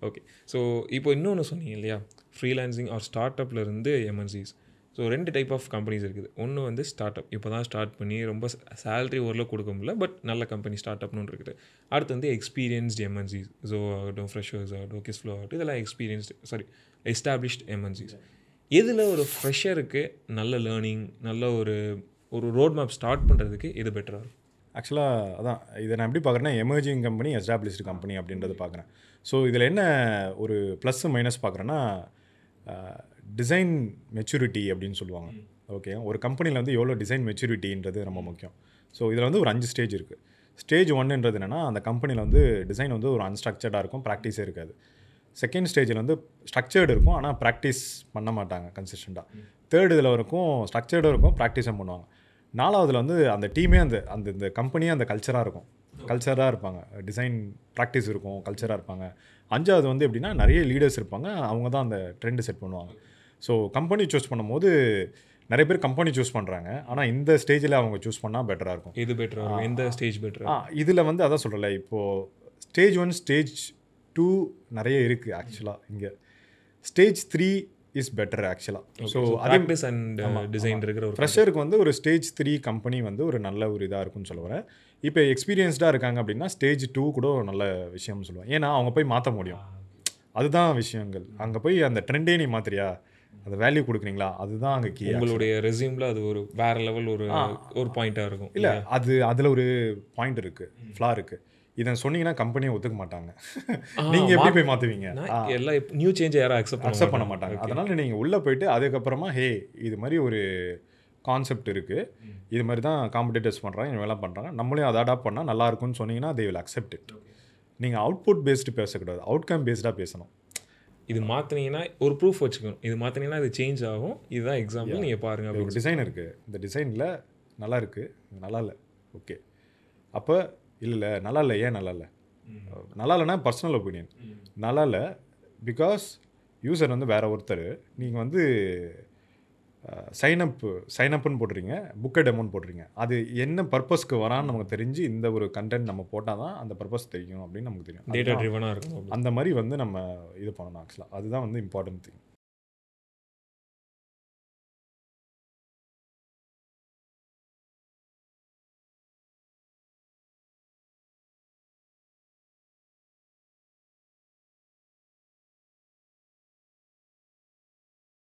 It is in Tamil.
ஓகே ஸோ இப்போ இன்னொன்று சொன்னீங்க இல்லையா ஃப்ரீலான்சிங் ஆர் ஸ்டார்ட் இருந்து எம்என்சிஸ் ஸோ ரெண்டு டைப் ஆஃப் கம்பெனிஸ் இருக்குது ஒன்று வந்து ஸ்டார்ட் அப் இப்போ தான் ஸ்டார்ட் பண்ணி ரொம்ப சேலரி ஓரளவு கொடுக்க முடியல பட் நல்ல கம்பெனி ஸ்டார்ட் அப்னு இருக்குது அடுத்து வந்து எக்ஸ்பீரியன்ஸ்ட் எம்என்சிஸ் ஸோ ஆகட்டும் ஃப்ரெஷர்ஸ் ஆகட்டும் கிஸ்ஃப்ளோ ஆகட்டும் இதெல்லாம் எக்ஸ்பீரியன்ஸ்டு சாரி எஸ்டாப்ளிஷ்ட் எம்என்சிஸ் எதில் ஒரு ஃப்ரெஷருக்கு நல்ல லேர்னிங் நல்ல ஒரு ஒரு ரோட் மேப் ஸ்டார்ட் பண்ணுறதுக்கு இது பெட்டராக இருக்கும் ஆக்சுவலாக அதான் இதை நான் எப்படி பார்க்குறேன்னா எமர்ஜிங் கம்பெனி எஸ்டாப்ளிஷ்டு கம்பெனி அப்படின்றது பார்க்குறேன் ஸோ இதில் என்ன ஒரு ப்ளஸ் மைனஸ் பார்க்குறேன்னா டிசைன் மெச்சூரிட்டி அப்படின்னு சொல்லுவாங்க ஓகே ஒரு கம்பெனியில் வந்து எவ்வளோ டிசைன் மெச்சூரிட்டின்றது ரொம்ப முக்கியம் ஸோ இதில் வந்து ஒரு அஞ்சு ஸ்டேஜ் இருக்குது ஸ்டேஜ் ஒன்னுன்றது என்னென்னா அந்த கம்பெனியில் வந்து டிசைன் வந்து ஒரு அன்ஸ்ட்ரக்சர்டாக இருக்கும் ப்ராக்டிஸே இருக்காது செகண்ட் ஸ்டேஜில் வந்து ஸ்ட்ரக்சர்டு இருக்கும் ஆனால் ப்ராக்டிஸ் பண்ண மாட்டாங்க கன்சிஸ்டண்ட்டாக தேர்ட் இதில் இருக்கும் ஸ்ட்ரக்சர்டும் இருக்கும் ப்ராக்டிஸும் பண்ணுவாங்க நாலாவதுல வந்து அந்த டீமே அந்த அந்த இந்த கம்பெனியே அந்த கல்ச்சராக இருக்கும் கல்ச்சராக இருப்பாங்க டிசைன் ப்ராக்டிஸ் இருக்கும் கல்ச்சராக இருப்பாங்க அஞ்சாவது வந்து எப்படின்னா நிறைய லீடர்ஸ் இருப்பாங்க அவங்க தான் அந்த ட்ரெண்டு செட் பண்ணுவாங்க ஸோ கம்பெனி சூஸ் பண்ணும்போது நிறைய பேர் கம்பெனி சூஸ் பண்ணுறாங்க ஆனால் இந்த ஸ்டேஜில் அவங்க சூஸ் பண்ணால் பெட்டராக இருக்கும் எது பெட்டராக இருக்கும் எந்த ஸ்டேஜ் பெட்டராக ஆ இதில் வந்து அதான் சொல்கிறல இப்போது ஸ்டேஜ் ஒன் ஸ்டேஜ் டூ நிறைய இருக்குது ஆக்சுவலாக இங்கே ஸ்டேஜ் த்ரீ இஸ் பெட்டர் ஆக்சுவலாக ஸோ அதே ப்ராக்டிஸ் அண்ட் டிசைன் இருக்கிற ஒரு ஃப்ரெஷருக்கு வந்து ஒரு ஸ்டேஜ் த்ரீ கம்பெனி வந்து ஒரு நல்ல ஒரு இதாக இருக்கும்னு சொல்ல வரேன் இப்போ எக்ஸ்பீரியன்ஸ்டாக இருக்காங்க அப்படின்னா ஸ்டேஜ் டூ கூட ஒரு நல்ல விஷயம்னு சொல்லுவேன் ஏன்னா அவங்க போய் மாற்ற முடியும் அதுதான் விஷயங்கள் அங்கே போய் அந்த ட்ரெண்டே நீ மாத்திரியா அந்த வேல்யூ கொடுக்குறீங்களா அதுதான் அங்கே கீ உங்களுடைய ரெசியூமில் அது ஒரு வேற லெவல் ஒரு ஒரு பாயிண்ட்டாக இருக்கும் இல்லை அது அதில் ஒரு பாயிண்ட் இருக்குது ஃப்ளா இருக்குது இதை சொன்னீங்கன்னா கம்பெனியை ஒத்துக்க மாட்டாங்க நீங்கள் எப்படி போய் மாற்றுவீங்க நான் எல்லாம் நியூ சேஞ்ச் யாரும் அக்செப்ட் அக்செப்ட் பண்ண மாட்டாங்க அதனால் நீங்கள் உள்ளே போயிட்டு அதுக்கப்புறமா ஹே இது மாதிரி ஒரு கான்செப்ட் இருக்குது இது மாதிரி தான் காம்படிட்டர்ஸ் பண்ணுறாங்க இவங்கெல்லாம் பண்ணுறாங்க நம்மளையும் அதை அடாப்ட் பண்ணால் நல்லா இருக்கும்னு சொன்னீங்கன்னா தே வில் அக்செப்ட் இட் நீங்கள் அவுட்புட் பேஸ்டு பேசக்கூடாது அவுட்கம் பேஸ்டாக பேசணும் இது மாற்றினீங்கன்னா ஒரு ப்ரூஃப் வச்சுக்கணும் இது மாற்றினீங்கன்னா இது சேஞ்ச் ஆகும் இதுதான் எக்ஸாம்பிள் நீங்கள் பாருங்க ஒரு அப்படின்னு டிசைன் இருக்குது இந்த டிசைனில் நல்லா இருக்குது இது நல்லா இல்லை ஓகே அப்போ இல்லை இல்லை நல்லா இல்லை ஏன் நல்லா இல்லை நல்லா இல்லைன்னா பர்சனல் ஒப்பீனியன் நல்லா இல்லை பிகாஸ் யூசர் வந்து வேற ஒருத்தர் நீங்கள் வந்து சைனப் சைனப்னு போடுறீங்க புக்கை டெமோன்னு போடுறீங்க அது என்ன பர்பஸ்க்கு வரான்னு நமக்கு தெரிஞ்சு இந்த ஒரு கண்டென்ட் நம்ம போட்டால் தான் அந்த பர்பஸ் தெரியும் அப்படின்னு நமக்கு தெரியும் டேட்டா ட்ரிவனாக இருக்கும் அந்த மாதிரி வந்து நம்ம இது பண்ணணும் ஆக்சுவலாக அதுதான் வந்து இம்பார்ட்டன்ட் திங்